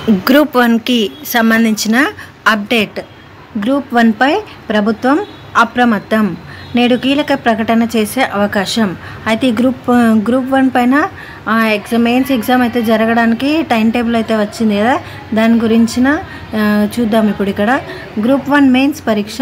group వన్కి సంబంధించిన update group వన్పై ప్రభుత్వం అప్రమత్తం నేడు కీలక ప్రకటన చేసే అవకాశం అయితే ఈ గ్రూప్ గ్రూప్ వన్ పైన ఆ, ఎగ్జామ్ మెయిన్స్ ఎగ్జామ్ అయితే జరగడానికి టైం టేబుల్ అయితే వచ్చింది కదా దాని గురించిన ఆ, చూద్దాం ఇప్పుడు ఇక్కడ గ్రూప్ వన్ మెయిన్స్ పరీక్ష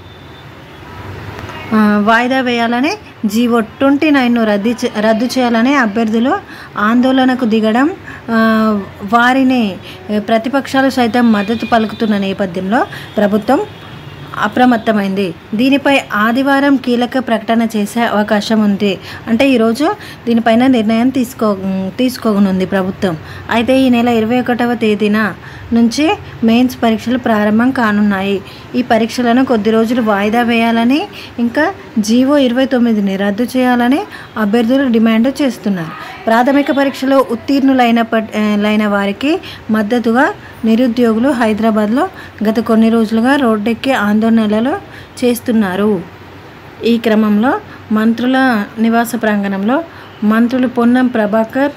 ఆ, వాయిదా వేయాలని జీవో ట్వంటీ నైన్ను రద్దు చే- రద్దు చేయాలని అభ్యర్థులు ఆందోళనకు దిగడం ఆ, వారిని ఏ, ప్రతిపక్షాలు సైతం మద్దతు పలుకుతున్న నేపథ్యంలో ప్రభుత్వం అప్రమత్తమైంది దీనిపై ఆదివారం కీలక ప్రకటన చేసే అవకాశం ఉంది అంటే ఈరోజు దీనిపైన నిర్ణయం తీసుకో తీసుకోనుంది ప్రభుత్వం అయితే ఈ నెల ఇరవై ఒకటవ తేదీన నుంచి మెయిన్స్ పరీక్షలు ప్రారంభం కానున్నాయి ఈ పరీక్షలను కొద్ది రోజులు వాయిదా వేయాలని ఇంకా జీవో ఇరవై తొమ్మిదిని రద్దు చేయాలని అభ్యర్థులు డిమాండ్ చేస్తున్నారు ప్రాథమిక పరీక్షలో ఉత్తీర్ణులైనప్పటి ఆ, లైన వారికి మద్దతుగా నిరుద్యోగులు హైదరాబాద్లో గత కొన్ని రోజులుగా రోడ్డెక్కి ఆందోళనలు చేస్తున్నారు ఈ క్రమంలో మంత్రుల నివాస ప్రాంగణంలో మంత్రులు పొన్నం ప్రభాకర్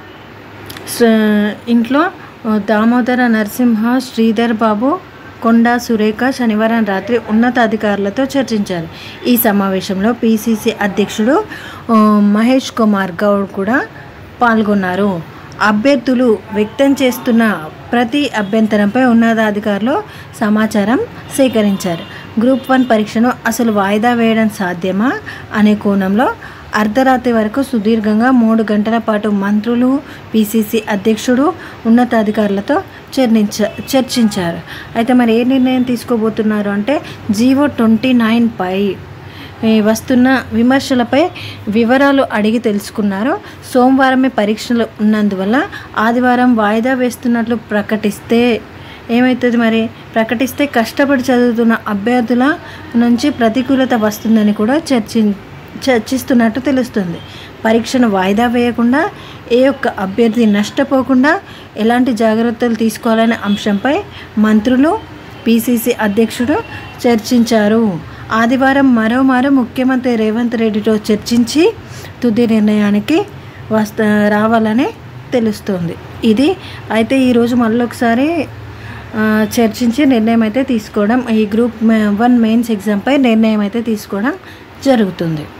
స- ఇంట్లో దామోదర నరసింహ శ్రీధర్ బాబు కొండా సురేఖ శనివారం రాత్రి ఉన్నతాధికారులతో చర్చించారు ఈ సమావేశంలో పిసిసి అధ్యక్షుడు ఆ, మహేష్ కుమార్ గౌడ్ కూడా పాల్గొన్నారు అభ్యర్థులు వ్యక్తం చేస్తున్న ప్రతి అభ్యంతరంపై ఉన్నతాధికారులు సమాచారం సేకరించారు గ్రూప్ వన్ పరీక్షను అసలు వాయిదా వేయడం సాధ్యమా అనే కోణంలో అర్ధరాత్రి వరకు సుదీర్ఘంగా మూడు గంటల పాటు మంత్రులు పిసిసి అధ్యక్షుడు ఉన్నతాధికారులతో చర్చించ చర్చించారు అయితే మరి ఏ నిర్ణయం తీసుకోబోతున్నారు అంటే జీవో ట్వంటీ నైన్ పై ఈ వస్తున్న విమర్శలపై వివరాలు అడిగి తెలుసుకున్నారు సోమవారమే పరీక్షలు ఉన్నందువల్ల ఆదివారం వాయిదా వేస్తున్నట్లు ప్రకటిస్తే ఏమవుతుంది మరి ప్రకటిస్తే కష్టపడి చదువుతున్న అభ్యర్థుల నుంచి ప్రతికూలత వస్తుందని కూడా చర్చి చర్చిస్తున్నట్టు తెలుస్తుంది పరీక్షను వాయిదా వేయకుండా ఏ ఒక్క అభ్యర్థి నష్టపోకుండా ఎలాంటి జాగ్రత్తలు తీసుకోవాలనే అంశంపై మంత్రులు పిసిసి అధ్యక్షుడు చర్చించారు ఆదివారం మరోమారు ముఖ్యమంత్రి రేవంత్ రెడ్డితో చర్చించి తుది నిర్ణయానికి వస్త రావాలని తెలుస్తుంది ఇది అయితే ఈరోజు మళ్ళొకసారి ఆ, చర్చించి నిర్ణయం అయితే తీసుకోవడం ఈ గ్రూప్ వన్ మెయిన్స్ ఎగ్జామ్పై నిర్ణయం అయితే తీసుకోవడం జరుగుతుంది